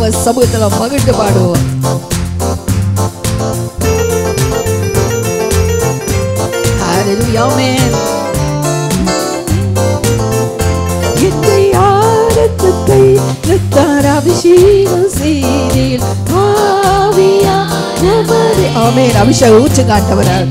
தேவ சமூகத்துல மகிழ்ந்து பாடுவோம் Hallelujah, amen. என்னை ஆரத்தத்தை நித்தார் அபிஷேகம் செய்தீர் ஆவியானவரே. ஆமென் அபிஷேகம் ஊற்று காட்டவரால்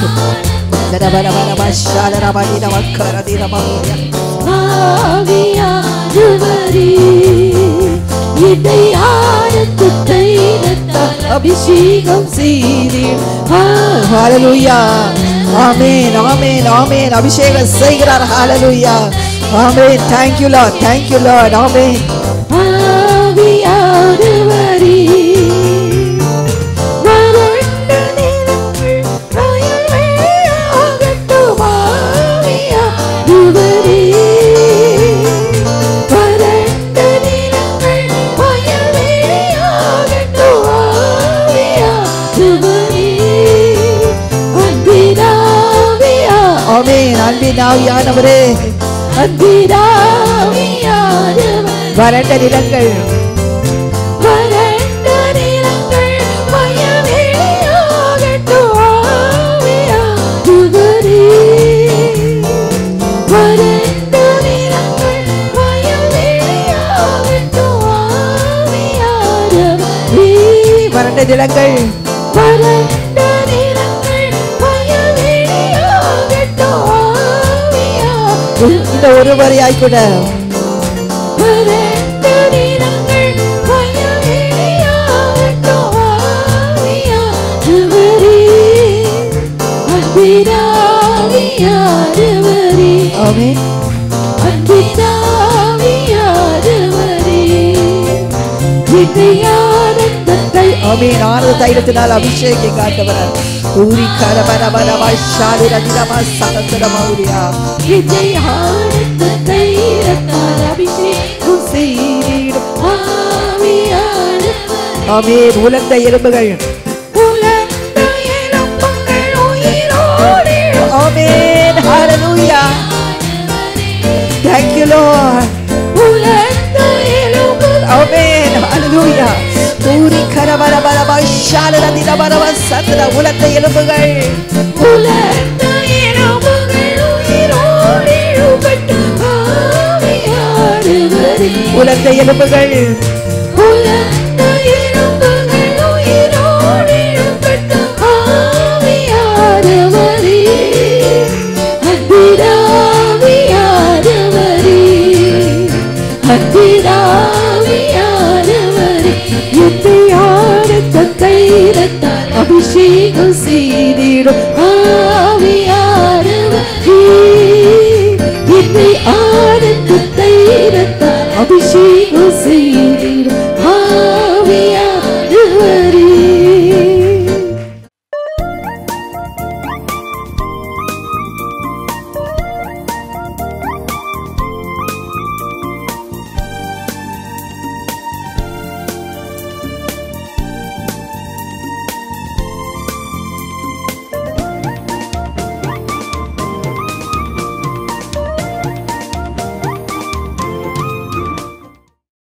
ஆவியானவரே. என்னை ஆரத்தத்தை நித்தார் அபிஷேகம் செய்தீர் ஹalleluya ஆமென் ஆமென் ஆமென் அபிஷேகம் செய்கிறார் ஹalleluya ஆமென் thank you lord thank you lord ஆமென் ஆவியானவரே வறண்ட நிலங்கள் வயல்வெளியாகட்டும் ஆவியானவரே. வறண்ட நிலங்கள் வயல்வெளியாகட்டும் ஆவியானவரே. அன்பினாவியா ஆமென் அன்பினாவியானவரே அன்பினாவியானவர் வறண்ட நிலங்கள் வறண்ட நிலங்கள் வயல்வெளியாகட்டும் ஆவியானவரே. வறண்ட நிலங்கள் வயல்வெளியாகட்டும் ஆவியானவரே. வறண்ட நிலங்கள் வறண்ட நிலங்கள் வயல்வெளியாகட்டும் ஆவியானவரே. இந்த ஒரு வரியாய் கூட வறண்ட நிலங்கள் வயல்வெளியாகட்டும் ஆவியானவரே. அன்பினாவியானவரே. அன்பினாவியானவரே. என்னை ஆனந்தத்தை ஆமீன் ஆனந்த தைலத்தினால் அபிஷேகம் காட்டவர் ஊரி கரபரபரமாய் ஷாலி ரதிரமா சகந்தரமௌரியா என்னை ஆனந்த தைலத்தால் அபிஷேகம் செய்திடும் ஆவியானவர் ஆமீன் உலர்ந்த எலும்புகள் உலர்ந்த எலும்புகள் உயிரோடு ஆமீன் ஹalleluya Thank you Lord உலர்ந்த எலும்புகள் ஆமீன் ஹalleluya ஊரி கரபரபரமா ஷாலி ரதிரமா சந்தர உலர்ந்த எலும்புகள் உலர்ந்த எலும்புகள் உயிரோடு எழுப்பட்டு ஆவியானவரே உலர்ந்த எலும்புகள் உலர்ந்த எலும்புகள் உயிரோடு எழுப்பட்டு ஆவியானவரே அன்பினாவியானவரே அன்பினாவியானவரே என்னை ஆனந்த தைலத்தால் அபிஷேகம் செய்திடும்